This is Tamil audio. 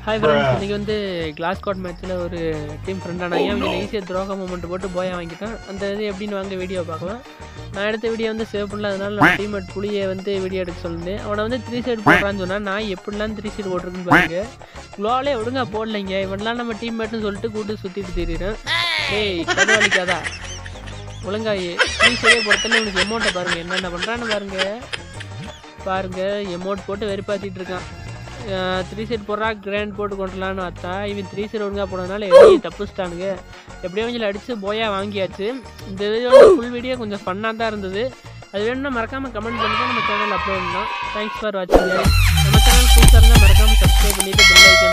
ஹாய் ஃப்ரெண்ட்ஸ் இன்றைக்கி வந்து கிளாஸ் கோட் மேட்ச்சில் ஒரு டீம் ஃப்ரெண்டானாங்க அவங்க ஈஸியாக துரோக மூமெண்ட் போட்டு போயா வாங்கிட்டான் அந்த இது எப்படின்னு வாங்க வீடியோ பார்க்கலாம் நான் எடுத்த வீடியோ வந்து சேவ் பண்ணல அதனால நான் டீம்மேட் புளியை வந்து வீடியோ எடுக்க சொல்லியிருந்தேன் அவனை வந்து த்ரீ சைடு போடுறான்னு சொன்னால் நான் எப்படிலாம் த்ரீ சைடு போட்டிருக்குன்னு பாருங்க குளோவாலே ஒழுங்கா போடலைங்க இவன்லாம் நம்ம டீம்மேட்னு சொல்லிட்டு கூட்டு சுற்றிட்டு திரியிறேன் ஏய் கதவழிக்காதா ஒழுங்காயி த்ரீ சைடே பொறுத்தல இவனுக்கு எமௌண்ட்டை பாருங்க என்னென்ன பண்ணுறான்னு பாருங்க பாருங்க எமௌண்ட் போட்டு வெறுப்பாத்திட்டு இருக்கான் த்ரீ சைட் போடுறா கிராண்ட் போட்டு கொண்டலான்னு பார்த்தா இவன் த்ரீ சைட் ஒழுங்கா போனதுனால எப்படி தப்புச்சிட்டானுங்க எப்படியோ கொஞ்சம் அடித்து போயா வாங்கியாச்சு இந்த வீடியோ ஃபுல் வீடியோ கொஞ்சம் ஃபன்னாக தான் இருந்தது அது வேணும்னா மறக்காமல் கமெண்ட் பண்ணிட்டு நம்ம சேனல் அப்லோட் பண்ணலாம் தேங்க்ஸ் ஃபார் வாட்சிங் நம்ம சேனல் புதுசாக இருந்தால் மறக்காமல் சப்ஸ்கிரைப் பண்ணிட்டு பெல் ஐக்கன்